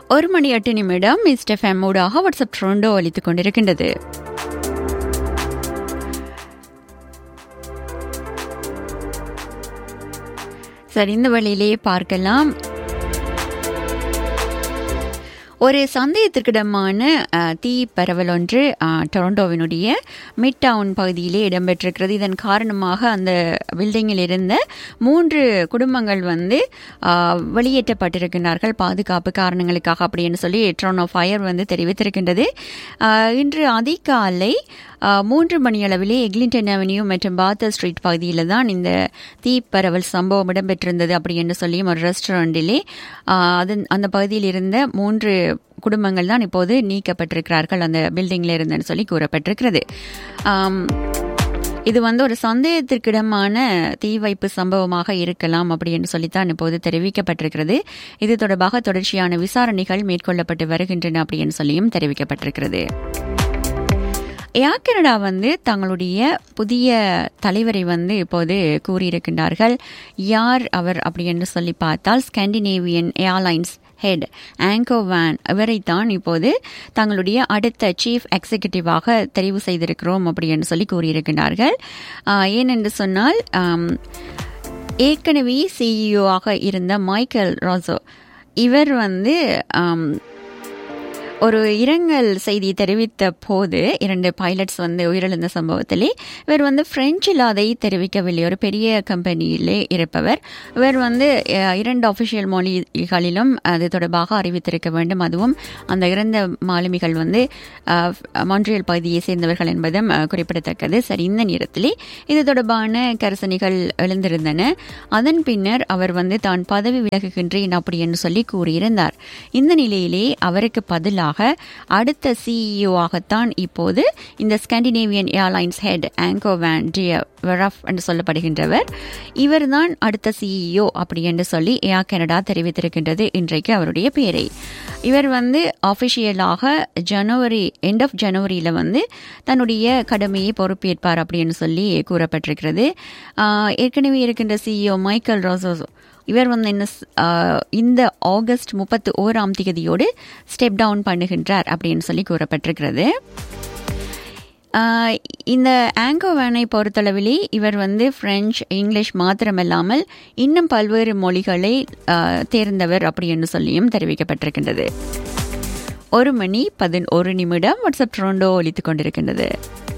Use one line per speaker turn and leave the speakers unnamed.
ஒரு மணி எட்டு நிமிடம் மிஸ்டர் ஃபேம் ஊடாக வாட்ஸ்அப் ட்ரோண்டோ அளித்துக் கொண்டிருக்கின்றது சரி இந்த வழியிலே பார்க்கலாம் ஒரு சந்தேகத்திற்கிடமான அஹ், தீ பரவல் ஒன்று அஹ், டொரண்டோவினுடைய மிட் டவுன் பகுதியிலே இடம்பெற்றிருக்கிறது இதன் காரணமாக அந்த பில்டிங்கில் இருந்த மூன்று குடும்பங்கள் வந்து அஹ், வெளியேற்றப்பட்டிருக்கிறார்கள் பாதுகாப்பு காரணங்களுக்காக அப்படின்னு சொல்லி டொரண்டோ ஃபயர் வந்து தெரிவித்திருக்கின்றது அஹ், இன்று அதிகாலை அஹ், மூன்று மணியளவிலே எக்லிங்டன் அவென்யூ மற்றும் பாத்தர் ஸ்ட்ரீட் பகுதியில் தான் இந்த தீ பரவல் சம்பவம் இடம்பெற்றிருந்தது அப்படி என்று சொல்லியும் ஒரு ரெஸ்டாரண்டிலே அஹ், அதன் அந்த பகுதியில் இருந்த மூன்று குடும்பங்கள் தான் இப்போது நீக்கப்பட்டிருக்கிறார்கள் அந்த பில்டிங்ல இருந்துன்னு சொல்லி கூறப்பட்டிருக்கிறது ஆம், இது வந்து ஒரு சந்தேகத்திற்கிடமான தீ வைப்பு சம்பவமாக இருக்கலாம் அப்படி என்று சொல்லித்தான் இப்போது தெரிவிக்கப்பட்டிருக்கிறது இது தொடர்பாக தொடர்ச்சியான விசாரணைகள் மேற்கொள்ளப்பட்டு வருகின்றன அப்படின்னு சொல்லியும் தெரிவிக்கப்பட்டிருக்கிறது ஏர் கனடா வந்து தங்களுடைய புதிய தலைவரை வந்து இப்போது கூறியிருக்கின்றார்கள் யார் அவர் அப்படி என்று சொல்லி பார்த்தால் Scandinavian Airlines head Anko van இவரைத்தான் இப்போது தங்களுடைய அடுத்த சீஃப் எக்ஸிகியூட்டிவாக தெரிவு செய்திருக்கிறோம் அப்படி என்று சொல்லி கூறியிருக்கிறார்கள் ஆஹ், ஏனென்று சொன்னால் ஆம், ஏற்கனவே சிஇஓ ஆக இருந்த மைக்கேல் ராசோ இவர் வந்து ஆம், ஒரு இரங்கல் செய்தி தெரிவித்த போது இரண்டு பைலட்ஸ் வந்து உயிரிழந்த சம்பவத்திலே இவர் வந்து பிரெஞ்சில் அதை தெரிவிக்கவில்லை ஒரு பெரிய கம்பெனியிலே இருப்பவர் இவர் வந்து அஹ், இரண்டு அபிஷியல் மொழிகளிலும் அது தொடர்பாக அறிவித்திருக்க வேண்டும் அதுவும் அந்த இறந்த மாலுமிகள் வந்து அஹ், மான்ட்ரியல் பகுதியை சேர்ந்தவர்கள் என்பதும் அஹ், குறிப்பிடத்தக்கது சரி இந்த நேரத்திலே இது தொடர்பான கரசனைகள் எழுந்திருந்தன அதன் பின்னர் அவர் வந்து தான் பதவி விலகுகின்றேன் அப்படி என்று சொல்லி கூறியிருந்தார் இந்த நிலையிலே அவருக்கு பதிலாக அடுத்த சிஇஓ ஆகத்தான் இப்போது இந்த Scandinavian Airlines head Anko van der Werff என்று சொல்லப்படுகின்றவர் இவர்தான் அடுத்த சிஇஓ அப்படி என்று சொல்லி ஏர் கனடா தெரிவித்திருக்கின்றது இன்றைக்கு அவருடைய பெயரை இவர் வந்து அபிஷியலாக ஜனவரி எண்ட் ஆஃப் ஜனவரியில் வந்து தன்னுடைய கடமையை பொறுப்பேற்பார் அப்படின்னு சொல்லி கூறப்பட்டிருக்கிறது ஆஹ் ஏற்கனவே இருக்கின்ற சிஇஓ மைக்கேல் ரோசோசோ இவர் வந்து என்ன ஸ்- ஆஹ் இந்த ஆகஸ்ட் முப்பத்து ஓராம் தேதியோடு ஸ்டெப் டவுன் பண்ணுகின்றார் அப்படின்னு சொல்லி கூறப்பட்டிருக்கிறது ஆஹ் இந்த ஆங்கோ வேனை பொறுத்தளவிலே இவர் வந்து பிரெஞ்சு இங்கிலீஷ் மாத்திரமல்லாமல் இன்னும் பல்வேறு மொழிகளை ஆஹ், தேர்ந்தவர் அப்படின்னு சொல்லியும் தெரிவிக்கப்பட்டிருக்கின்றது ஒரு மணி பதினோரு நிமிடம் வாட்ஸ்அப் ட்ரோண்டோ ஒலித்துக் கொண்டிருக்கின்றது